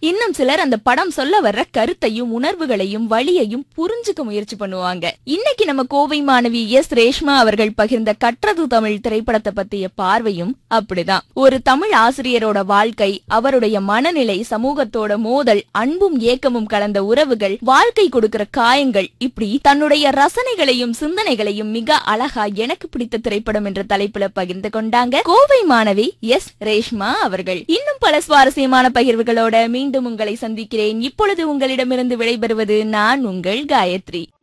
இன்னும் சிலர் அந்த படம் சொல்ல வர்ற கருத்தையும் உணர்வுகளையும் வழியையும் புரிஞ்சுக்க முயற்சி பண்ணுவாங்க இன்னைக்கு நம்ம கோவை மாணவி எஸ் ரேஷ்மா அவர்கள் பகிர்ந்த கற்றது தமிழ் திரைப்படத்தை பத்திய பார்வையும் அப்படிதான் ஒரு தமிழ் ஆசிரியரோட வாழ்க்கை அவருடைய மனநிலை சமூகத்தோட மோதல் அன்பும் ஏக்கமும் கலந்த உறவுகள் வாழ்க்கை கொடுக்கிற காயங்கள் இப்படி தன்னுடைய ரசனைகளையும் சிந்தனைகளையும் மிக அழகா எனக்கு பிடித்த திரைப்படம் என்ற தலைப்புல பகிர்ந்து கொண்டாங்க கோவை மாணவி எஸ் ரேஷ்மா அவர்கள் இன்னும் பல சுவாரஸ்யமான பகிர்வுகளோட மீண்டும் உங்களை சந்திக்கிறேன் இப்பொழுது உங்களிடமிருந்து விடைபெறுவது நான் உங்கள் காயத்ரி